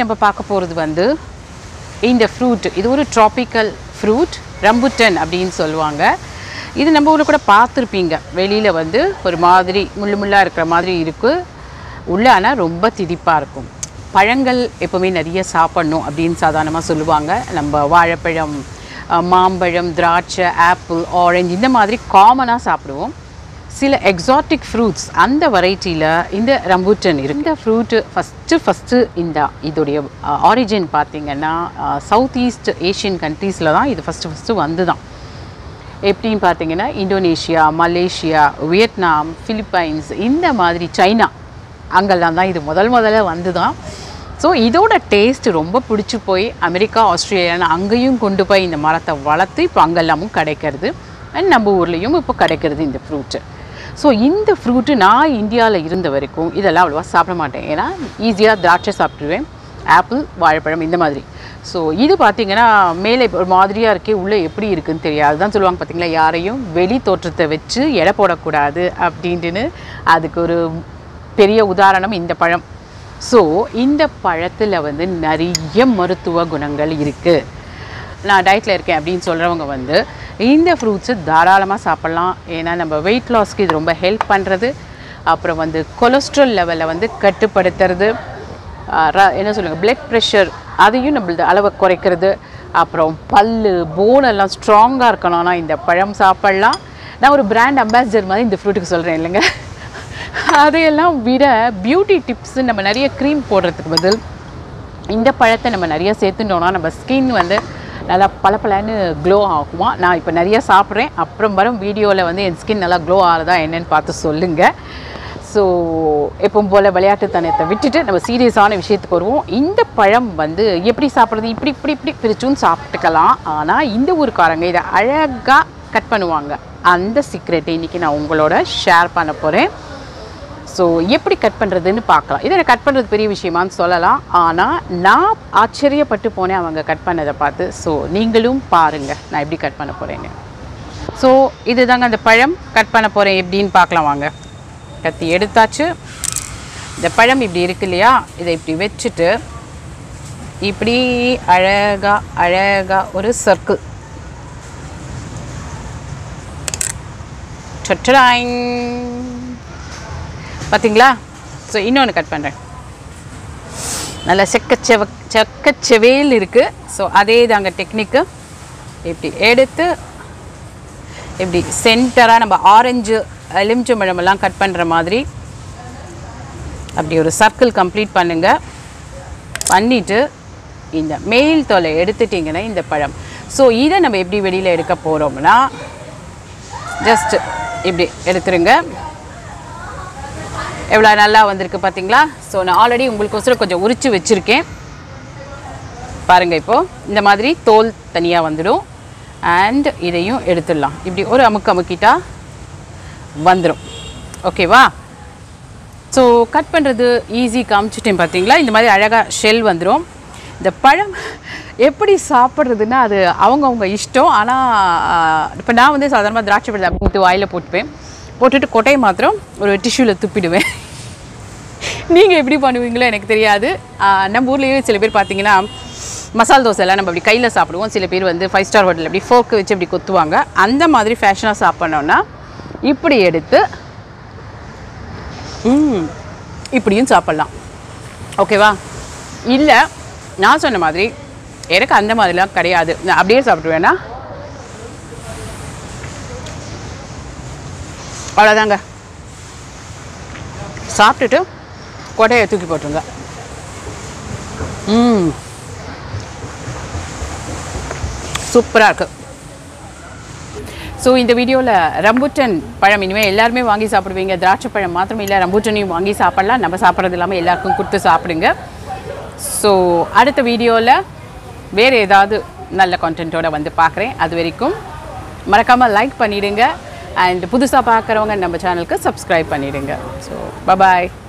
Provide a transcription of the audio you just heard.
நம்ம பார்க்க போகிறது வந்து இந்த ஃப்ரூட் இது ஒரு ட்ராபிக்கல் ஃப்ரூட் ரம்புட்டன் அப்படின்னு சொல்லுவாங்க இது நம்ம ஊரில் கூட பார்த்துருப்பீங்க வெளியில் வந்து ஒரு மாதிரி முள்ளு முள்ளாக இருக்கிற மாதிரி இருக்குது உள்ள ஆனால் ரொம்ப திதிப்பாக இருக்கும் பழங்கள் எப்போவுமே நிறைய சாப்பிடணும் அப்படின்னு சாதாரணமாக சொல்லுவாங்க நம்ம வாழைப்பழம் அஹ், மாம்பழம் திராட்சை ஆப்பிள் ஆரஞ்சு இந்த மாதிரி காமனாக சாப்பிடுவோம் சில எக்ஸாட்டிக் ஃப்ரூட்ஸ் அந்த வெரைட்டியில் இந்த ரம்பூட்டன் இருக்கு இந்த ஃப்ரூட்டு ஃபஸ்ட்டு ஃபஸ்ட்டு இந்த இதோடைய ஆரிஜின் பார்த்தீங்கன்னா சவுத் ஈஸ்ட் ஏஷியன் கண்ட்ரீஸில் தான் இது ஃபஸ்ட்டு ஃபஸ்ட்டு வந்து தான் எப்படின்னு பார்த்தீங்கன்னா இந்தோனேஷியா மலேசியா வியட்நாம் பிலிப்பைன்ஸ் இந்த மாதிரி சைனா அங்கெல்லாம் தான் இது முதல் முதல்ல வந்து தான் ஸோ இதோட டேஸ்ட் ரொம்ப பிடிச்சி போய் அமெரிக்கா ஆஸ்திரேலியான்னு அங்கேயும் கொண்டு போய் இந்த மரத்தை வளர்த்து இப்போ அங்கெல்லாமும் கிடைக்கிறது அண்ட் நம்ம ஊர்லேயும் இப்போ கிடைக்கிறது இந்த ஃப்ரூட்டு ஸோ இந்த ஃப்ரூட்டு நான் இந்தியாவில் இருந்த வரைக்கும் இதெல்லாம் அவ்வளோவா சாப்பிட மாட்டேன் ஏன்னா ஈஸியாக திராட்சை சாப்பிட்ருவேன் ஆப்பிள் வாழைப்பழம் இந்த மாதிரி ஸோ இது பார்த்தீங்கன்னா மேலே இப்ப ஒரு மாதிரியாக இருக்கே உள்ளே எப்படி இருக்குன்னு தெரியாது தான் சொல்லுவாங்க பார்த்தீங்களா யாரையும் வெளி தோற்றத்தை வச்சு எடை போடக்கூடாது அப்படின்ட்டுன்னு அதுக்கு ஒரு பெரிய உதாரணம் இந்த பழம் ஸோ இந்த பழத்தில் வந்து நிறைய மருத்துவ குணங்கள் இருக்குது நான் டயட்டில் இருக்கேன் அப்படின்னு சொல்கிறவங்க வந்து இந்த ஃப்ரூட்ஸு தாராளமாக சாப்பிட்லாம் ஏன்னா நம்ம வெயிட் லாஸ்க்கு இது ரொம்ப ஹெல்ப் பண்ணுறது அப்புறம் வந்து கொலஸ்ட்ரால் லெவலை வந்து கட்டுப்படுத்துறது ஆஹ் ர- என்ன சொல்லுங்கள் பிளட் ப்ரெஷர் அதையும் நம்மளது அளவை குறைக்கிறது அப்புறம் பல்லு போன் எல்லாம் ஸ்ட்ராங்காக இருக்கணும்னா இந்த பழம் சாப்பிட்லாம் நான் ஒரு பிராண்ட் அம்பாசிடர் மாதிரி இந்த ஃப்ரூட்டுக்கு சொல்கிறேன் இல்லைங்க அதையெல்லாம் விட பியூட்டி டிப்ஸ் நம்ம நிறைய க்ரீம் போடுறதுக்கு பதில் இந்த பழத்தை நம்ம நிறைய சேர்த்துட்டோம்னா நம்ம ஸ்கின் வந்து நல்லா பளபளன்னு க்ளோ ஆகுமா நான் இப்போ நிறைய சாப்பிட்றேன் அப்புறம் வரும் வீடியோவில் வந்து என் ஸ்கின் நல்லா க்ளோ ஆகுதா என்னன்னு பார்த்து சொல்லுங்கள் ஸோ எப்பவும் போல் விளையாட்டுத்தனத்தை விட்டுட்டு நம்ம சீரியஸான விஷயத்துக்கு வருவோம் இந்த பழம் வந்து எப்படி சாப்பிட்றது இப்படி இப்படி இப்படி பிரிச்சும் சாப்பிட்டுக்கலாம் ஆனால் இந்த ஊருக்காரங்க இதை அழகாக கட் பண்ணுவாங்க அந்த சீக்ரெட்டை இன்றைக்கி நான் உங்களோட ஷேர் பண்ண போகிறேன் ஸோ எப்படி கட் பண்ணுறதுன்னு பார்க்கலாம் இதை கட் பண்ணுறது பெரிய விஷயமான்னு சொல்லலாம் ஆனால் நான் ஆச்சரியப்பட்டு போனேன் அவங்க கட் பண்ணதை பார்த்து ஸோ நீங்களும் பாருங்கள் நான் எப்படி கட் பண்ண போகிறேன்னு ஸோ இதுதாங்க அந்த பழம் கட் பண்ண போகிறேன் எப்படின்னு பார்க்கலாம் வாங்க கத்தி எடுத்தாச்சு இந்த பழம் இப்படி இருக்கு இல்லையா இதை இப்படி வச்சுட்டு இப்படி அழகா அழகா ஒரு சர்க்கிள் சட்டடாங் பார்த்தீங்களா ஸோ இன்னொன்று கட் பண்ணுறேன் நல்லா செக்கச்செவ செக்கச்செவேல் இருக்குது ஸோ அதே தாங்க டெக்னிக்கு இப்படி எடுத்து இப்படி சென்டராக நம்ம ஆரஞ்சு எலுமிச்சம்பழமெல்லாம் கட் பண்ணுற மாதிரி அப்படி ஒரு சர்க்கிள் கம்ப்ளீட் பண்ணுங்க பண்ணிவிட்டு இந்த மேல் தொலை எடுத்துட்டிங்கன்னா இந்த பழம் ஸோ இதை நம்ம எப்படி வெளியில் எடுக்க போகிறோம்னா ஜஸ்ட் இப்படி எடுத்துருங்க எவ்வளோ நல்லா வந்திருக்கு பார்த்தீங்களா ஸோ நான் ஆல்ரெடி உங்களுக்கோசரம் கொஞ்சம் உரிச்சு வச்சுருக்கேன் பாருங்கள் இப்போது இந்த மாதிரி தோல் தனியாக வந்துடும் அண்ட் இதையும் எடுத்துடலாம் இப்படி ஒரு அமுக்கு அமுக்கிட்டா வந்துடும் ஓகேவா ஸோ கட் பண்ணுறது ஈஸி காமிச்சிட்டேன் பார்த்தீங்களா இந்த மாதிரி அழகாக ஷெல் வந்துடும் இந்த பழம் எப்படி சாப்பிட்றதுன்னா அது அவங்கவுங்க இஷ்டம் ஆனால் இப்போ நான் வந்து சாதாரணமாக திராட்சை பழத்தை அப்படின்ட்டு வாயில் போட்டுப்பேன் போட்டுட்டு கொட்டையை மாத்திரம் ஒரு டிஷ்யூவில் துப்பிடுவேன் நீங்கள் எப்படி பண்ணுவீங்களோ எனக்கு தெரியாது ஆஹ் நம்ம ஊர்லேயே சில பேர் பார்த்தீங்கன்னா மசால் தோசை எல்லாம் நம்ம அப்படி கையில் சாப்பிடுவோம் சில பேர் வந்து ஃபைவ் ஸ்டார் ஹோட்டலில் அப்படி ஃபோர்க்கு வச்சு அப்படி கொத்துவாங்க அந்த மாதிரி ஃபேஷனாக சாப்பிட்ணோன்னா இப்படி எடுத்து ம் இப்படியும் சாப்பிட்லாம் ஓகேவா இல்லை நான் சொன்ன மாதிரி எனக்கு அந்த மாதிரிலாம் கிடையாது நான் அப்படியே சாப்பிடுவேன்னா அவ்வளோதாங்க சாப்பிட்டுட்டு கொடையை தூக்கி போட்டுருங்க ம் சூப்பராக இருக்குது ஸோ இந்த வீடியோவில் ரம்புட்டன் பழம் இனிமேல் எல்லாருமே வாங்கி சாப்பிடுவீங்க திராட்சை பழம் மாத்திரம் இல்லை ரம்புட்டனையும் வாங்கி சாப்பிடலாம் நம்ம சாப்பிட்றது இல்லாமல் எல்லாருக்கும் கொடுத்து சாப்பிடுங்க ஸோ அடுத்த வீடியோவில் வேறு ஏதாவது நல்ல கான்டென்ட்டோட வந்து பார்க்குறேன் அது வரைக்கும் மறக்காமல் லைக் பண்ணிவிடுங்க அண்ட் புதுசாக பார்க்குறவங்க நம்ம சேனலுக்கு சப்ஸ்கிரைப் பண்ணிவிடுங்க ஸோ பபாய்